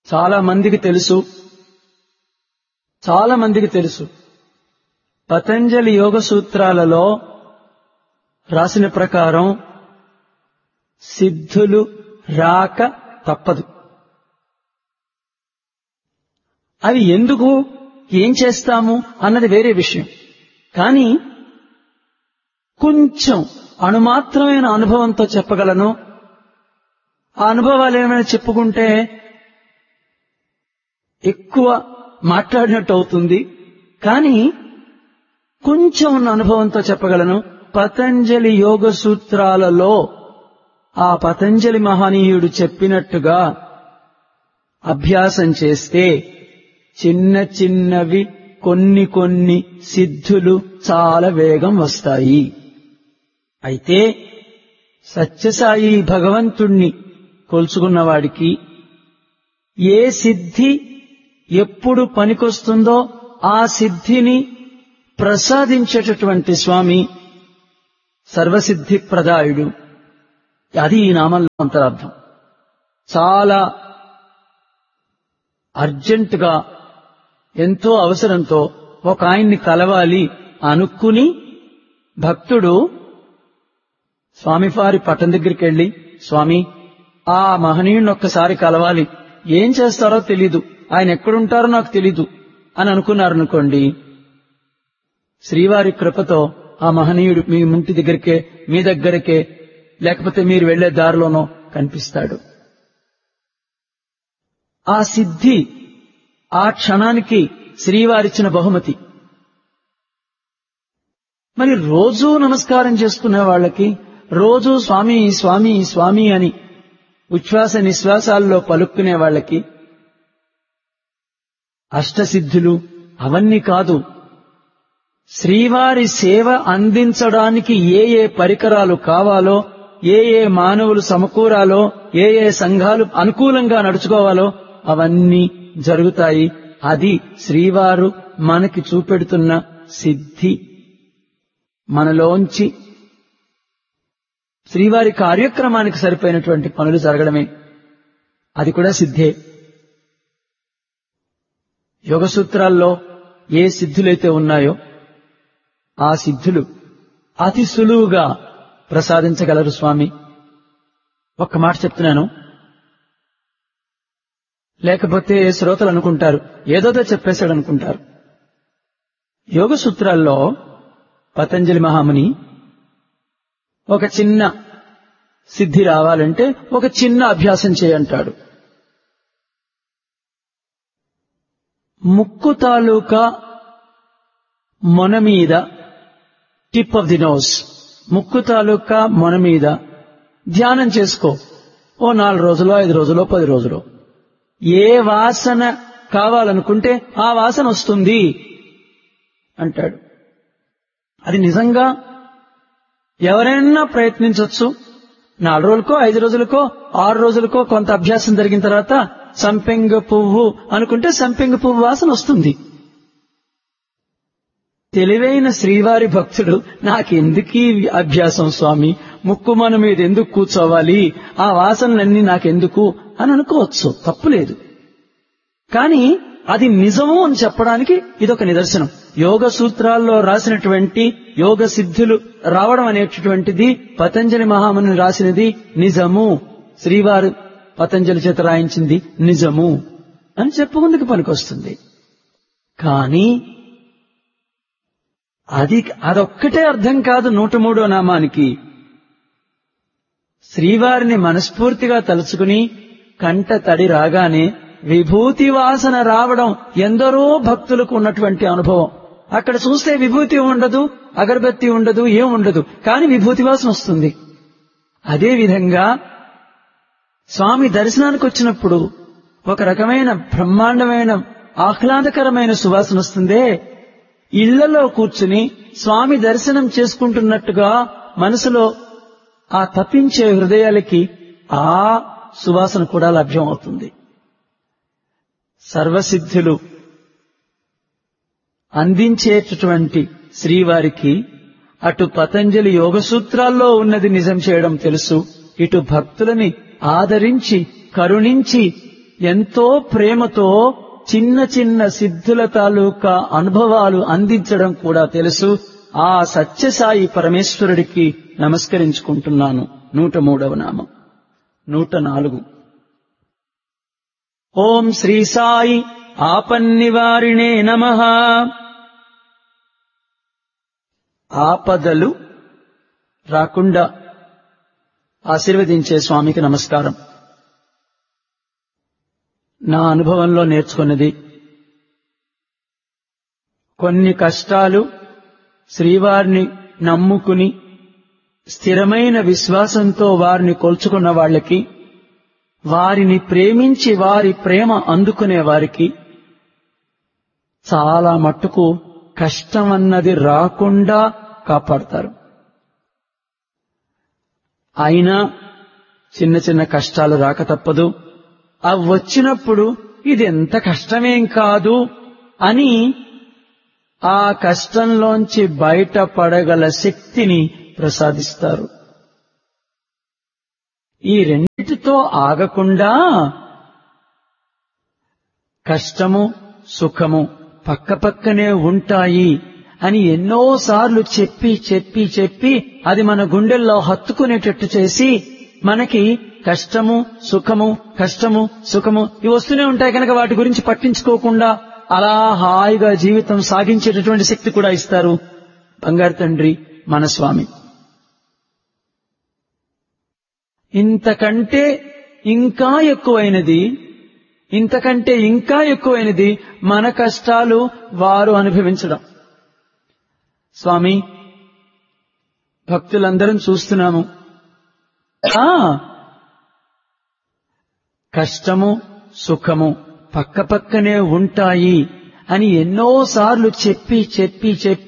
చాలా మందికి తెలుసు చాలా మందికి తెలుసు పతంజలి యోగ సూత్రాలలో రాసిన ప్రకారం సిద్ధులు రాక తప్పదు అవి ఎందుకు ఏం చేస్తాము అన్నది వేరే విషయం కానీ కొంచెం అణుమాత్రమైన అనుభవంతో చెప్పగలను ఆ అనుభవాలు ఏమైనా చెప్పుకుంటే ఎక్కువ మాట్లాడినట్టు అవుతుంది కానీ కొంచెం ఉన్న అనుభవంతో చెప్పగలను పతంజలి యోగ సూత్రాలలో ఆ పతంజలి మహనీయుడు చెప్పినట్టుగా అభ్యాసం చేస్తే చిన్న చిన్నవి కొన్ని కొన్ని సిద్ధులు చాలా వేగం వస్తాయి అయితే సత్యసాయి భగవంతుణ్ణి కొలుచుకున్నవాడికి ఏ సిద్ధి ఎప్పుడు పనికొస్తుందో ఆ సిద్ధిని ప్రసాదించేటటువంటి స్వామి సర్వసిద్ధి ప్రదాయుడు అది ఈ నామంలో అంతరార్థం చాలా అర్జెంటుగా ఎంతో అవసరంతో ఒక ఆయన్ని కలవాలి అనుకుని భక్తుడు స్వామివారి పట్టం దగ్గరికి వెళ్లి స్వామి ఆ మహనీయుని ఒక్కసారి కలవాలి ఏం చేస్తారో తెలీదు ఆయన ఎక్కడుంటారో నాకు తెలీదు అని అనుకున్నారనుకోండి శ్రీవారి కృపతో ఆ మహనీయుడు మీ ఇంటి దగ్గరికే మీ దగ్గరకే లేకపోతే మీరు వెళ్లే దారిలోనో కనిపిస్తాడు ఆ సిద్ధి ఆ క్షణానికి శ్రీవారిచ్చిన బహుమతి మరి రోజూ నమస్కారం చేసుకునే వాళ్ళకి రోజూ స్వామి స్వామి స్వామి అని ఉచ్ఛ్వాస నిశ్వాసాల్లో పలుక్కునే వాళ్ళకి అష్టసిద్ధులు అవన్నీ కాదు శ్రీవారి సేవ అందించడానికి ఏ ఏ పరికరాలు కావాలో ఏ ఏ మానవులు సమకూరాలో ఏ ఏ సంఘాలు అనుకూలంగా నడుచుకోవాలో అవన్నీ జరుగుతాయి అది శ్రీవారు మనకి చూపెడుతున్న సిద్ధి మనలోంచి శ్రీవారి కార్యక్రమానికి సరిపోయినటువంటి పనులు జరగడమే అది కూడా సిద్ధే యోగ సూత్రాల్లో ఏ సిద్ధులైతే ఉన్నాయో ఆ సిద్ధులు అతి సులువుగా ప్రసాదించగలరు స్వామి ఒక్క మాట చెప్తున్నాను లేకపోతే శ్రోతలు అనుకుంటారు ఏదోదో చెప్పేశాడు అనుకుంటారు యోగ సూత్రాల్లో పతంజలి మహాముని ఒక చిన్న సిద్ధి రావాలంటే ఒక చిన్న అభ్యాసం చేయంటాడు ముక్కు తాలూకా మొన మీద టిప్ ఆఫ్ ది నోస్ ముక్కు తాలూకా మొన మీద ధ్యానం చేసుకో ఓ నాలుగు రోజులు ఐదు రోజులు పది రోజులు ఏ వాసన కావాలనుకుంటే ఆ వాసన వస్తుంది అంటాడు అది నిజంగా ఎవరైనా ప్రయత్నించవచ్చు నాలుగు రోజులకో ఐదు రోజులకో ఆరు రోజులకో కొంత అభ్యాసం జరిగిన తర్వాత సంపెంగ పువ్వు అనుకుంటే సంపెంగ పువ్వు వాసన వస్తుంది తెలివైన శ్రీవారి భక్తుడు నాకెందుకీ అభ్యాసం స్వామి ముక్కు మన మీద ఎందుకు కూర్చోవాలి ఆ వాసనలన్నీ నాకెందుకు అని అనుకోవచ్చు తప్పులేదు కానీ అది నిజము అని చెప్పడానికి ఇదొక నిదర్శనం యోగ సూత్రాల్లో రాసినటువంటి యోగ సిద్ధులు రావడం అనేటటువంటిది పతంజలి మహాముని రాసినది నిజము శ్రీవారు పతంజలి చేత రాయించింది నిజము అని చెప్పుకుందుకు పనికొస్తుంది కానీ అది అదొక్కటే అర్థం కాదు నూట మూడో నామానికి శ్రీవారిని మనస్ఫూర్తిగా తలుచుకుని కంట తడి రాగానే విభూతి వాసన రావడం ఎందరో భక్తులకు ఉన్నటువంటి అనుభవం అక్కడ చూస్తే విభూతి ఉండదు అగరబత్తి ఉండదు ఏం ఉండదు కానీ విభూతి వాసన వస్తుంది అదే విధంగా స్వామి దర్శనానికి వచ్చినప్పుడు ఒక రకమైన బ్రహ్మాండమైన ఆహ్లాదకరమైన సువాసన వస్తుందే ఇళ్లలో కూర్చుని స్వామి దర్శనం చేసుకుంటున్నట్టుగా మనసులో ఆ తప్పించే హృదయాలకి ఆ సువాసన కూడా లభ్యం అవుతుంది సర్వసిద్ధులు అందించేటటువంటి శ్రీవారికి అటు పతంజలి యోగ సూత్రాల్లో ఉన్నది నిజం చేయడం తెలుసు ఇటు భక్తులని ఆదరించి కరుణించి ఎంతో ప్రేమతో చిన్న చిన్న సిద్ధుల తాలూకా అనుభవాలు అందించడం కూడా తెలుసు ఆ సత్యసాయి పరమేశ్వరుడికి నమస్కరించుకుంటున్నాను నూట మూడవ నామం నూట నాలుగు ఓం శ్రీ సాయి ఆపన్నివారిణే నమ ఆపదలు రాకుండా ఆశీర్వదించే స్వామికి నమస్కారం నా అనుభవంలో నేర్చుకున్నది కొన్ని కష్టాలు శ్రీవారిని నమ్ముకుని స్థిరమైన విశ్వాసంతో వారిని కొల్చుకున్న వాళ్ళకి వారిని ప్రేమించి వారి ప్రేమ అందుకునే వారికి చాలా మట్టుకు కష్టం అన్నది రాకుండా కాపాడతారు అయినా చిన్న చిన్న కష్టాలు రాక తప్పదు అవి వచ్చినప్పుడు ఇది ఎంత కష్టమేం కాదు అని ఆ కష్టంలోంచి బయటపడగల శక్తిని ప్రసాదిస్తారు ఈ రెండిటితో ఆగకుండా కష్టము సుఖము పక్కపక్కనే ఉంటాయి అని ఎన్నోసార్లు చెప్పి చెప్పి చెప్పి అది మన గుండెల్లో హత్తుకునేటట్టు చేసి మనకి కష్టము సుఖము కష్టము సుఖము ఇవి వస్తూనే ఉంటాయి కనుక వాటి గురించి పట్టించుకోకుండా అలా హాయిగా జీవితం సాగించేటటువంటి శక్తి కూడా ఇస్తారు బంగారు తండ్రి మన స్వామి ఇంతకంటే ఇంకా ఎక్కువైనది ఇంతకంటే ఇంకా ఎక్కువైనది మన కష్టాలు వారు అనుభవించడం స్వామి భక్తులందరం చూస్తున్నాము ఆ కష్టము సుఖము పక్కపక్కనే ఉంటాయి అని ఎన్నోసార్లు చెప్పి చెప్పి చెప్పి